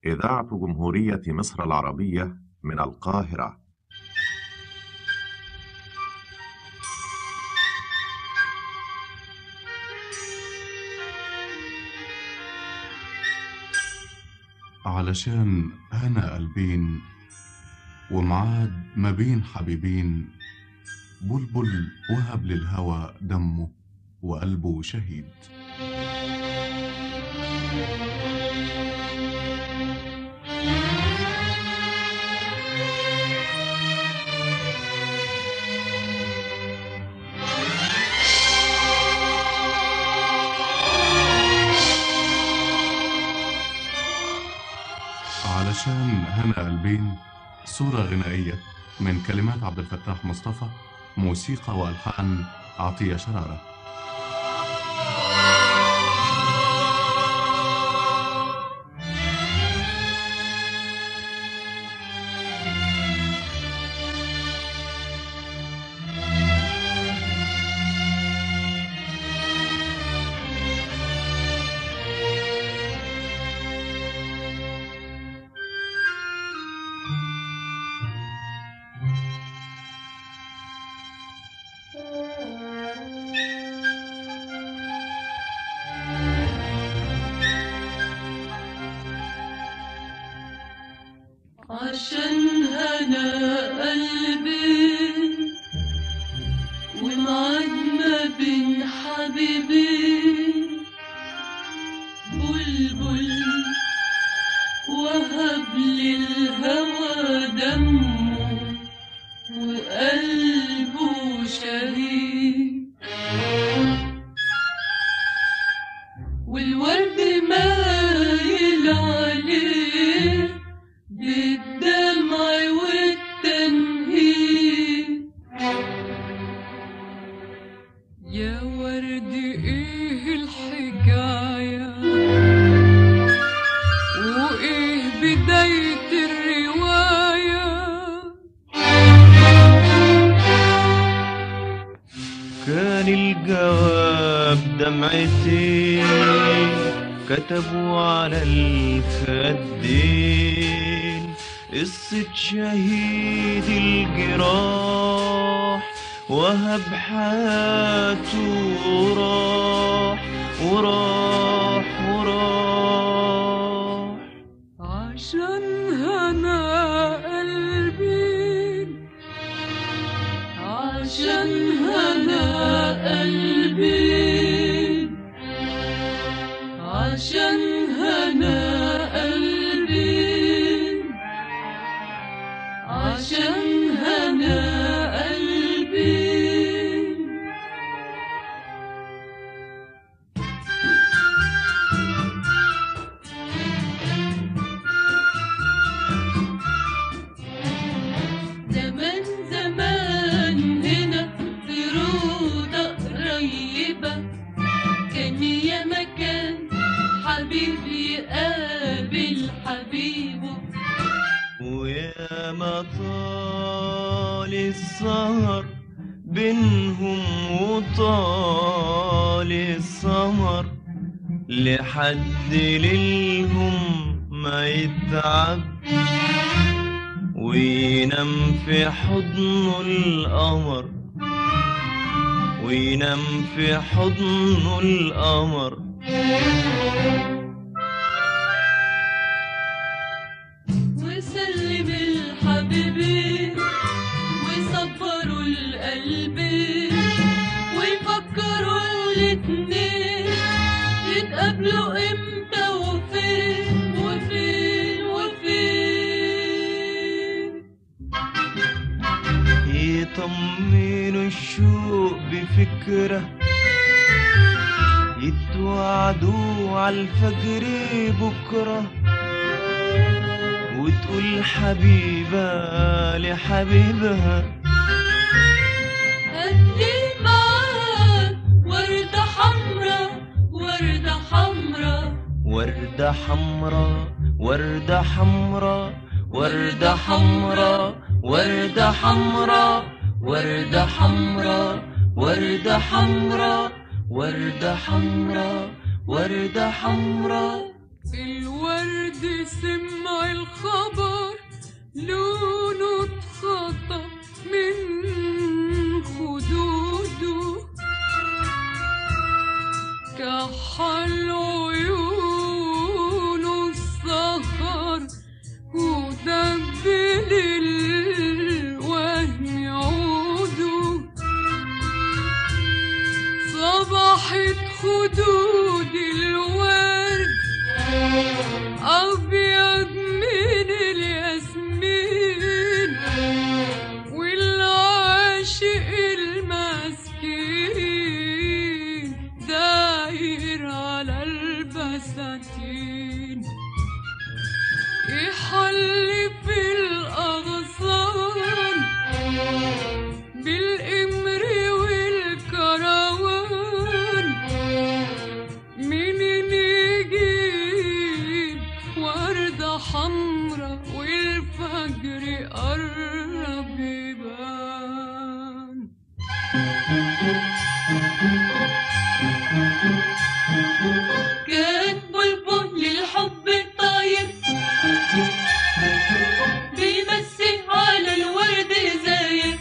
إذاعة جمهورية مصر العربية من القاهرة علشان هنا قلبين ومعاد ما بين حبيبين بلبل وهب للهوى دمه وقلبه شهيد علشان هنا قلبين صورة غنائية من كلمات عبد الفتاح مصطفى موسيقى والحان عطية شرارة عشان هنا قلبي ومعاد ما بين حبيبي بلبل وهب للهوى دمه وقلبه شهيد والورد مايل عليه بالدمع والتنهيد يا ورد ايه الحكاية وايه بداية الرواية كان الجواب دمعتين كتبوا على الخدين قصة شهيد الجراح وهب حياته وراح وراح وراح عشان هنا قلبي عشان هنا قلبي عشان هنا قلبي عشان هنا قلبي زمان زمان هنا في روضة قريبة كان يا مكان حبيب يقابل حبيبه ويا ما طال السهر بينهم وطال السمر لحد ليلهم ما يتعب وينام في حضنه القمر وينام في حضنه القمر وسلم الحبيبين وصبروا القلبين ويفكروا الاتنين يتقابلوا امتى وفين وفين وفين يطمنوا الشوق بفكرة يتوعدوا عالفجر بكرة وتقول حبيبة لحبيبها هاتلي معاك وردة حمرا وردة حمرا وردة حمرا وردة حمرا وردة حمرا وردة حمرا وردة حمرا وردة حمرا وردة حمرا وردة حمرا الورد وسمع الخبر لونه اتخطف من خدوده كحل عيونه السهر ودبل الوهم عوده صبحت خدود الورد أبيض من الياسمين والعاشق المسكين داير على البساتين يحل في الأغصان بالإمر والكروان منين يجيب وردة حمرا والفجر قرب يبان كان بلبل للحب الطاير بيمسي على الورد زاير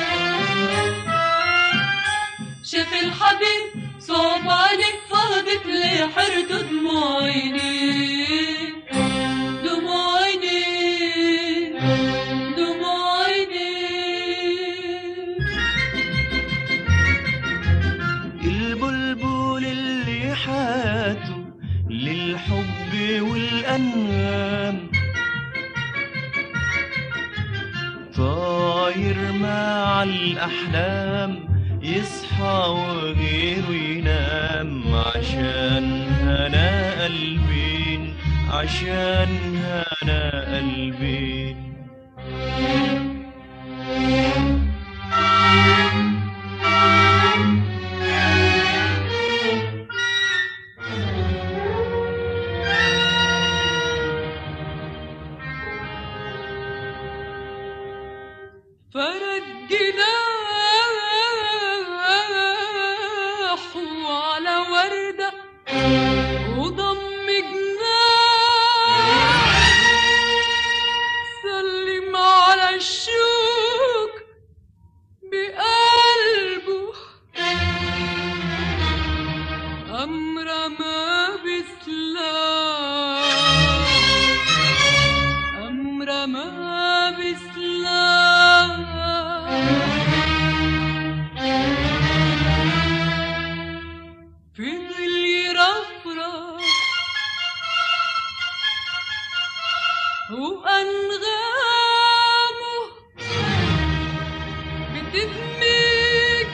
شاف الحبيب صعب عليه فاضت لحرته دموع عينيه دموع عينيه دموع عينيه البلبل اللي حاته للحب والأنغام طاير مع الأحلام يصحى وغيره ينام عشان هنا قلبين عشان هنا قلبين فرد جناحه على وردة وضم جناح سلم على الشوك بقلبه أمر ما بسلام أمر ما بسلام فضل يرفرف وأنغامه بتدمي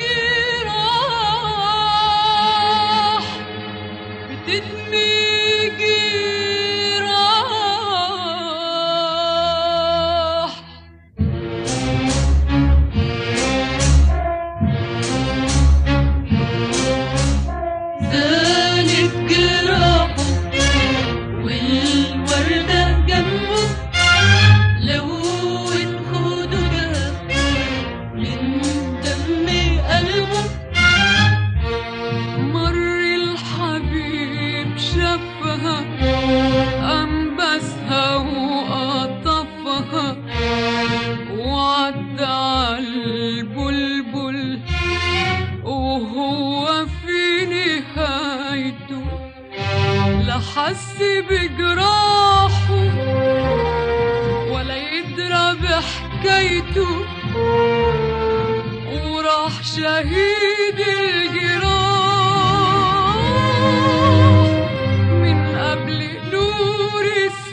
جراح بتدمي جراح زالت جراحه والوردة جنبه لوت خدودها من دم قلبه مر الحبيب شافها أنبسها وقطفها وعدى عالبلبل وهو في نهايته لا حس بجراحه ولا يدرى بحكايته وراح شهيد الجراح من قبل نور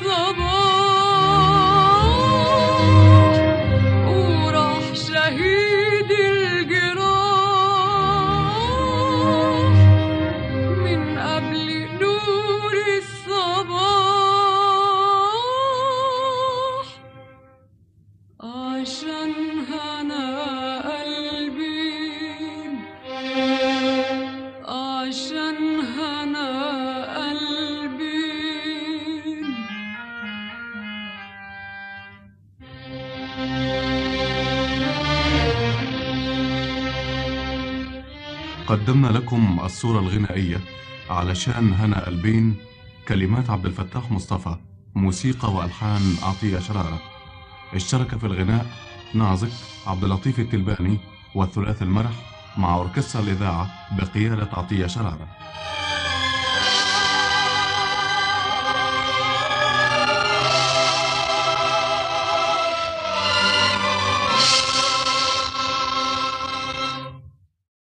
الصباح وراح شهيد الجراح من قبل نور الصباح عشان هنا قلبي عشان هنا قلبي قدمنا لكم الصورة الغنائية علشان هنا قلبين كلمات عبد الفتاح مصطفى موسيقى وألحان عطية شرارة اشترك في الغناء نازك عبد اللطيف التلباني والثلاث المرح مع أوركسترا الإذاعة بقيادة عطية شرارة